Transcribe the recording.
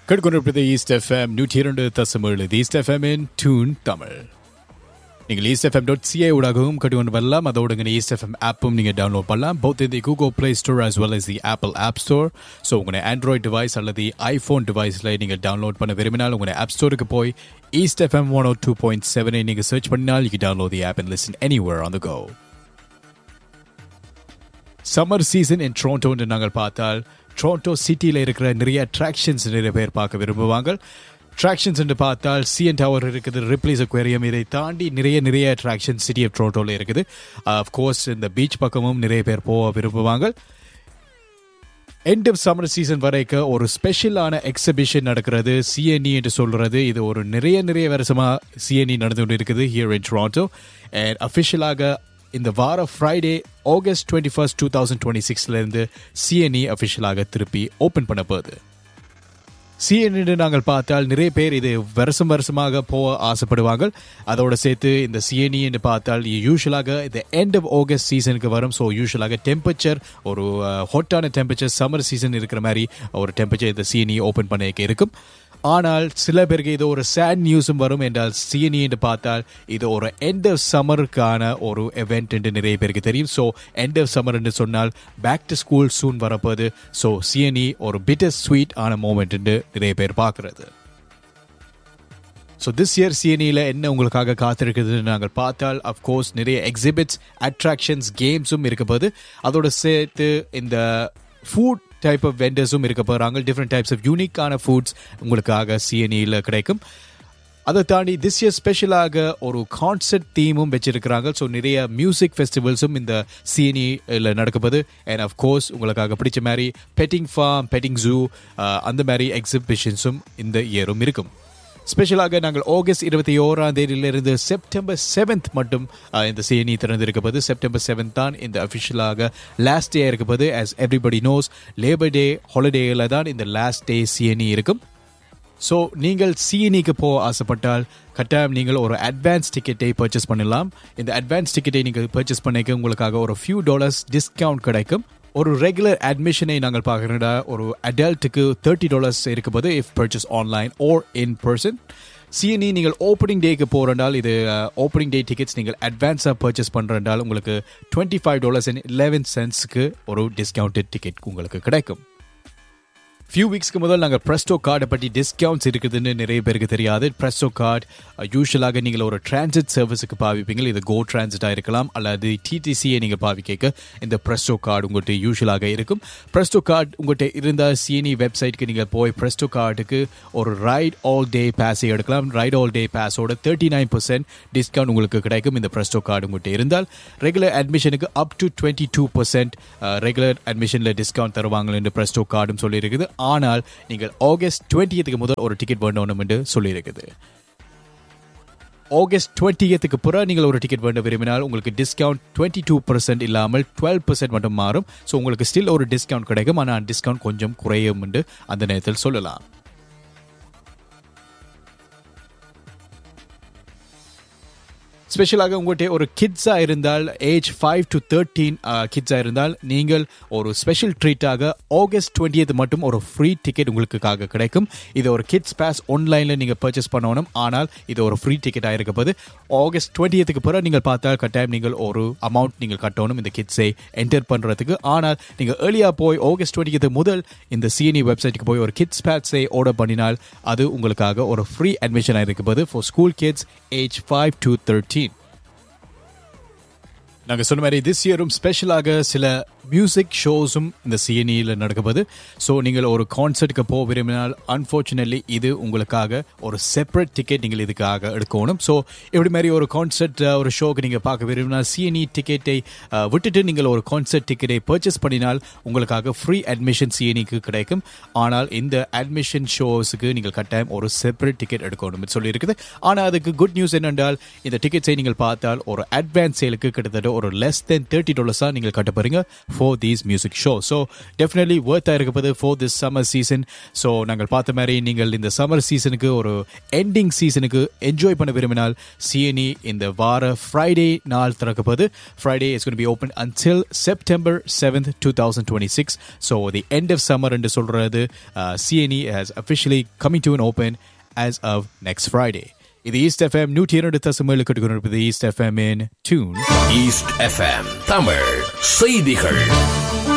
கேட்டுக்கொண்டிருப்பது east FM நூற்றி இரண்டு தசம் ஏழு East FM in tune Tamil நீங்கள் ஈஸ்ட் எஃப்எம் டாட் சிஐ ஊடாகவும் கட்டுக்கொண்டு வரலாம் அதோட இங்கே ஈஸ்ட் எஃப்எம் ஆப்பும் நீங்கள் டவுன்லோட் பண்ணலாம் போத் இந்த Google Play Store as well as the Apple app store so உங்களுடைய ஆண்ட்ராய்ட் டிவைஸ் அல்லது ஐஃபோன் டிவைஸில் நீங்கள் டவுன்லோட் பண்ண விரும்பினால் உங்களுடைய ஆப் ஸ்டோருக்கு போய் East FM one O two point செவனை நீங்கள் சர்ச் பண்ணினால் you download the app and listen anywhere on the go summer season in Toronto என்று நாங்கள் பார்த்தால் ட்ரோண்டோ சிட்டியில் இருக்கிற நிறைய அட்ராக்ஷன்ஸ் நிறைய பேர் பார்க்க விரும்புவாங்க அட்ராக்ஷன்ஸ் என்று பார்த்தால் சிஎன் டவர் இருக்குது ரிப்ளீஸ் அக்வேரியம் இதை தாண்டி நிறைய நிறைய அட்ராக்ஷன் சிட்டி ஆஃப் ட்ரோண்டோவில் இருக்குது அஃப்கோர்ஸ் இந்த பீச் பக்கமும் நிறைய பேர் போக விரும்புவாங்க எண்ட் ஆஃப் சம்மர் சீசன் வரைக்கும் ஒரு ஸ்பெஷலான எக்ஸிபிஷன் நடக்கிறது சிஎன்இ என்று சொல்றது இது ஒரு நிறைய நிறைய வருஷமாக சிஎன்இ நடந்து கொண்டு இருக்குது ஹியர் இன் டொராண்டோ அண்ட் அஃபிஷியலாக இந்த வார Friday August twenty first two thousand twenty சிக்ஸ்லேருந்து சிஎன்இ அஃபிஷியலாக திருப்பி ஓப்பன் பண்ண போகுது சிஎன்இ நாங்கள் பார்த்தால் நிறைய பேர் இது வருஷம் வருஷமாக போக ஆசைப்படுவாங்க அதோட சேர்த்து இந்த சிஎன்இ என்று பார்த்தால் யூஸ்வலாக இந்த எண்ட் ஆஃப் ஆகஸ்ட் சீசனுக்கு வரும் ஸோ யூஸ்வலாக டெம்பரேச்சர் ஒரு ஹாட்டான டெம்பரேச்சர் சம்மர் சீசன் இருக்கிற மாதிரி ஒரு டெம்பரேச்சர் இந்த சிஎன்இ ஓப்பன் பண்ண இருக்கும் ஆனால் சில பேருக்கு இது ஒரு சேட் நியூஸும் வரும் என்றால் சிஎன்இ என்று பார்த்தால் இது ஒரு எண்ட் ஆஃப் சம்மருக்கான ஒரு எவெண்ட் என்று நிறைய பேருக்கு தெரியும் ஸோ எண்ட் ஆஃப் சம்மர் என்று சொன்னால் பேக் டு ஸ்கூல் சூன் வரப்போகுது ஸோ சிஎன்இ ஒரு பிட்டர் ஸ்வீட் ஆன மூமெண்ட் என்று நிறைய பேர் பார்க்கறது ஸோ திஸ் இயர் சிஎன்இயில் என்ன உங்களுக்காக காத்திருக்குதுன்னு நாங்கள் பார்த்தால் அஃப்கோர்ஸ் நிறைய எக்ஸிபிட்ஸ் அட்ராக்ஷன்ஸ் கேம்ஸும் இருக்க போது அதோட சேர்த்து இந்த ஃபுட் டைப் ஆஃப் வெண்டர்ஸும் இருக்க போகிறாங்க டிஃப்ரெண்ட் டைப்ஸ் ஆஃப் யூனிக்கான ஃபுட்ஸ் உங்களுக்காக சிஎன்இயில் கிடைக்கும் அதை தாண்டி திஸ் இயர் ஸ்பெஷலாக ஒரு கான்சர்ட் தீமும் வச்சிருக்கிறாங்க ஸோ நிறைய மியூசிக் ஃபெஸ்டிவல்ஸும் இந்த சிஎன்இயில் நடக்கும்போது அண்ட் அஃப்கோர்ஸ் உங்களுக்காக பிடிச்ச மாதிரி பெட்டிங் ஃபார்ம் பெட்டிங் ஜூ அந்த மாதிரி எக்ஸிபிஷன்ஸும் இந்த இயரும் இருக்கும் ஸ்பெஷலாக நாங்கள் ஆகஸ்ட் இருபத்தி ஓராம் தேதியிலிருந்து செப்டம்பர் செவன்த் மட்டும் இந்த சிஎன்இ திறந்திருக்கப்போது செப்டம்பர் செவன்த் தான் இந்த அஃபிஷியலாக லாஸ்ட் டே இருக்கப்போது as everybody knows labour day ஹாலிடேயில் தான் இந்த லாஸ்ட் டே சிஎன்இ இருக்கும் ஸோ நீங்கள் சிஎன்இக்கு போக ஆசைப்பட்டால் கட்டாயம் நீங்கள் ஒரு அட்வான்ஸ் டிக்கெட்டை பர்ச்சேஸ் பண்ணலாம் இந்த அட்வான்ஸ் டிக்கெட்டை நீங்கள் பர்ச்சேஸ் பண்ணிக்க உங்களுக்காக ஒரு ஃபியூ டாலர்ஸ் டிஸ்கவுண்ட் கிடைக்கும் ஒரு ரெகுலர் அட்மிஷனை நாங்கள் பார்க்குறோம்னா ஒரு அடல்ட்டுக்கு தேர்ட்டி டாலர்ஸ் இருக்கும்போது if purchase online or in person CNE நீங்கள் ஓப்பனிங் டேக்கு போகிறண்டால் இது ஓப்பனிங் டே டிக்கெட்ஸ் நீங்கள் அட்வான்ஸாக பர்ச்சேஸ் பண்ணுறதால் உங்களுக்கு twenty five dollars and eleven சென்ட்ஸ்க்கு ஒரு டிஸ்கவுண்டட் டிக்கெட் உங்களுக்கு கிடைக்கும் ஃபியூ வீக்ஸ்க்கு முதல் நாங்கள் ப்ரெஸ்டோ கார்டை பற்றி டிஸ்கவுண்ட்ஸ் இருக்குதுன்னு நிறைய பேருக்கு தெரியாது ப்ரெஸ்டோ கார்டு யூஸ்வலாக நீங்கள் ஒரு டிரான்சிட் சர்வீஸுக்கு பாவிப்பீங்க இது கோ டிரான்சிட்டாக இருக்கலாம் அல்லது டிடிசியை நீங்கள் பாவிக்க இந்த ப்ரெஸ்டோ கார்டு உங்கள்கிட்ட யூஸ்வலாக இருக்கும் ப்ரெஸ்டோ கார்டு உங்கள்கிட்ட இருந்தால் சிஎன்இ வெப்சைட்க்கு நீங்கள் போய் ப்ரெஸ்டோ கார்டுக்கு ஒரு ரைட் ஆல் டே பேஸை எடுக்கலாம் ரைட் ஆல் டே பேஸோட தேர்ட்டி நைன் பர்சன்ட் டிஸ்கவுண்ட் உங்களுக்கு கிடைக்கும் இந்த ப்ரெஸ்டோ கார்டு உங்கள்கிட்ட இருந்தால் ரெகுலர் அட்மிஷனுக்கு up to twenty two percent regular அட்மிஷனில் டிஸ்கவுண்ட் தருவாங்க என்று ப்ரெஸ்டோ கார்டும் சொல்லியிருக்குது ஆனால் நீங்கள் ஆகஸ்ட் டுவெண்ட்டியத்துக்கு முதல் ஒரு டிக்கெட் வேண்டணும் என்று சொல்லியிருக்குது ஆகஸ்ட் டுவெண்ட்டியத்துக்கு பிறகு நீங்கள் ஒரு டிக்கெட் வேண்ட விரும்பினால் உங்களுக்கு டிஸ்கவுண்ட் டுவெண்ட்டி டூ பர்சன்ட் இல்லாமல் டுவெல் பர்சன்ட் மட்டும் மாறும் ஸோ உங்களுக்கு ஸ்டில் ஒரு டிஸ்கவுண்ட் கிடைக்கும் ஆனால் டிஸ்கவுண்ட் கொஞ்சம் குறையும் என்று அந்த நேரத்தில் சொல்லலாம் ஸ்பெஷலாக உங்கள்கிட்ட ஒரு கிட்ஸாக இருந்தால் ஏஜ் ஃபைவ் டு தேர்ட்டீன் கிட்ஸாக இருந்தால் நீங்கள் ஒரு ஸ்பெஷல் ட்ரீட்டாக ஆகஸ்ட் டுவெண்ட்டியத் மட்டும் ஒரு ஃப்ரீ டிக்கெட் உங்களுக்காக கிடைக்கும் இது ஒரு கிட்ஸ் பாஸ் ஆன்லைனில் நீங்கள் பர்ச்சேஸ் பண்ணணும் ஆனால் இது ஒரு ஃப்ரீ டிக்கெட்டாக இருக்க போது ஆகஸ்ட் டுவெண்ட்டியத்துக்கு பிறகு நீங்கள் பார்த்தால் கட்டாயம் நீங்கள் ஒரு அமௌண்ட் நீங்கள் கட்டணும் இந்த கிட்ஸை என்டர் பண்ணுறதுக்கு ஆனால் நீங்கள் ஏர்லியாக போய் ஆகஸ்ட் டுவெண்ட்டியத்து முதல் இந்த சிஎன்இ வெப்சைட்டுக்கு போய் ஒரு கிட்ஸ் பேட்ஸை ஆர்டர் பண்ணினால் அது உங்களுக்காக ஒரு ஃப்ரீ அட்மிஷனாக இருக்க போது for school kids age five to thirteen நாங்கள் சொன்ன மாதிரி திஸ் இயரும் ஸ்பெஷலாக சில மியூசிக் ஷோஸும் இந்த சிஎன்இயில் நடக்கும்போது ஸோ நீங்கள் ஒரு கான்சர்ட்டுக்கு போக விரும்பினால் அன்ஃபார்ச்சுனேட்லி இது உங்களுக்காக ஒரு செப்பரேட் டிக்கெட் நீங்கள் இதுக்காக எடுக்கணும் ஸோ இப்படி மாதிரி ஒரு கான்சர்ட் ஒரு ஷோக்கு நீங்கள் பார்க்க விரும்பினால் சிஎன்இ டிக்கெட்டை விட்டுட்டு நீங்கள் ஒரு கான்சர்ட் டிக்கெட்டை பர்ச்சேஸ் பண்ணினால் உங்களுக்காக ஃப்ரீ அட்மிஷன் சிஎன்இக்கு கிடைக்கும் ஆனால் இந்த அட்மிஷன் ஷோஸுக்கு நீங்கள் கட்டாயம் ஒரு செப்பரேட் டிக்கெட் எடுக்கணும் சொல்லியிருக்குது ஆனால் அதுக்கு குட் நியூஸ் என்னென்றால் இந்த டிக்கெட்ஸை நீங்கள் பார்த்தால் ஒரு அட்வான்ஸ் சேலுக்கு கிட்டத்தட்ட ஒரு லெஸ் தென் தேர்ட்டி டாலர்ஸாக நீங்கள் கட்ட போறீங்க for these music show so definitely ஒர்த்தாக இருக்கப்பது for this summer season so நாங்கள் பார்த்த மாதிரி நீங்கள் இந்த சம்மர் சீசனுக்கு ஒரு எண்டிங் சீசனுக்கு என்ஜாய் பண்ண விரும்பினால் சிஎன்இ இந்த வார ஃப்ரைடே நாள் திறக்கப்பது Friday is going to be open until September seventh two thousand twenty six so the end of summer என்று சொல்கிறது CNE has officially coming to an open as of next Friday. இது East FM நூற்றி இரண்டு தசமேழு கட்டுக்கொண்டிருப்பது East FM in tune East FM Tamil செய்திகள்